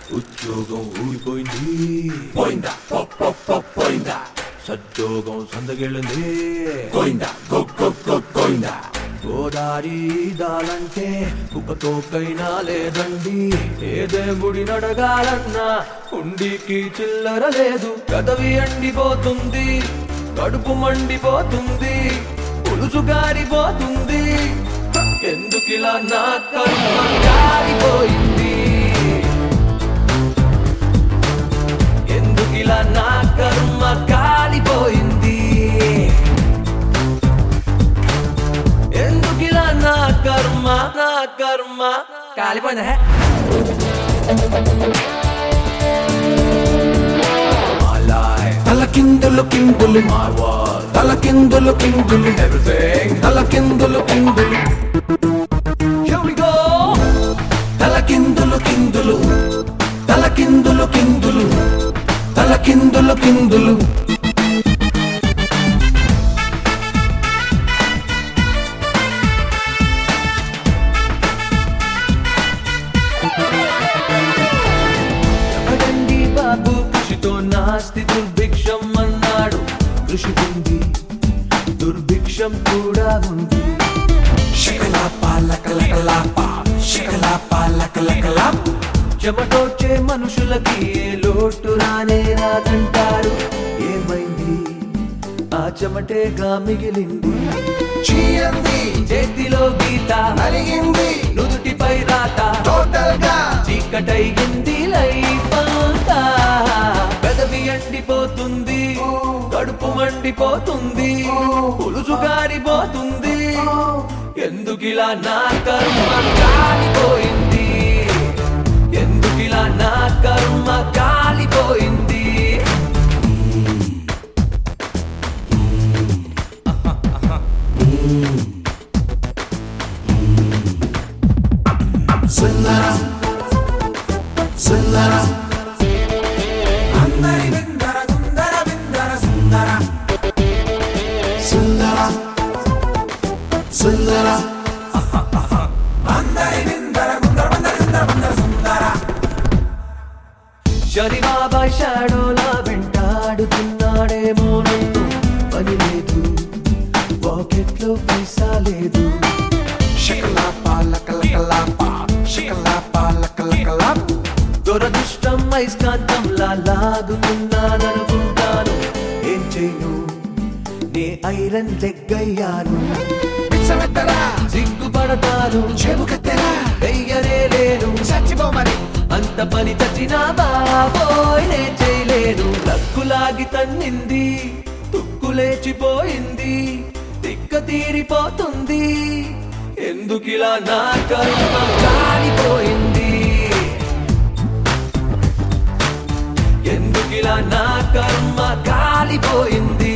ఉద్యోగం ఊడిపోయింది పోయిందా పో, పో, పో, పోయిందా సద్యోగం సందగిళ్ళింది పోయిందా గో గో గో పోయిందా గోదారి దాలంటే కుక్కతోకైనా లేదండి ఏ దేవుడి నడగాలన్నా ఉండికి చిల్లర లేదు గదవి ఎండిపోతుంది కడుపు మండిపోతుంది పులుసు గారిపోతుంది ఎందుకిలా నా కర్మ కాలిపోయింది ఎందుకిలా నా కర్మ కాలిపోయింది ఎందుకిలా నా కర్మ నా కర్మ కాలిపోయిందా హే? My life. తలకిందులు కిందులు My world. తలకిందులు కిందులు Everything. తలకిందులు కిందులు Here we go. తలకిందులు కిందులు తలకిందులు కిందులు తలకిందులు కిందులు ఎవడండి బాబు కృషితో నాస్తి దుర్భిక్షం అన్నాడు కృషి ఉంది దుర్భిక్షం కూడా ఉంది శకలాపా లకలకలాపా శకలాపా లకలకలాపా చెమటోచే మనుషులకి ఏ లోటు రానే రాదంటారు ఏమైంది ఆ చెమటేగా మిగిలింది చీయంది చేతిలో గీత నలిగింది నుదుటిపై రాత టోటల్ గా చీకటైంది లైఫంతా పెదవి ఎండిపోతుంది కడుపు మండిపోతుంది పులుసు గారిపోతుంది ఎందుకిలా నా కర్మ కాలిపోయింది ఎందుకిలా నా కర్మ కాలిపోయింది సుందరం సుందరం అందరి విందర గుందర విందర సుందర సుందరం సుందరం అందరి విందర గుందర వందర సుందర వందర సుందర శని బాబాయ్ షాడోలా వెంటాడుతున్నాడేమో నన్ను పని లేదు పాకెట్లో పైసా లేదు శకలాపా లకలకలాపా శకలాపా లకలకలాపా దురదృష్టం ఐస్కాంతంలా లాగుతున్నాననుకుంటాను ఏం చేయను నే ఐరన్ లెగ్గయ్యాను పిచ్చమెత్తరా సిగ్గుపడతాను చెబుకత్తెరా వెయ్యనే లేను చచ్చిపోమని అంత పని చచ్చినా బాబోయ్ నే చేయలేను లక్కులాగి తన్నింది తుక్కు లేచిపోయింది తిక్క తీరిపోతుంది ఎందుకిలా నా కర్మ కాలిపోయింది ఎందుకిలా నా కర్మ కాలిపోయింది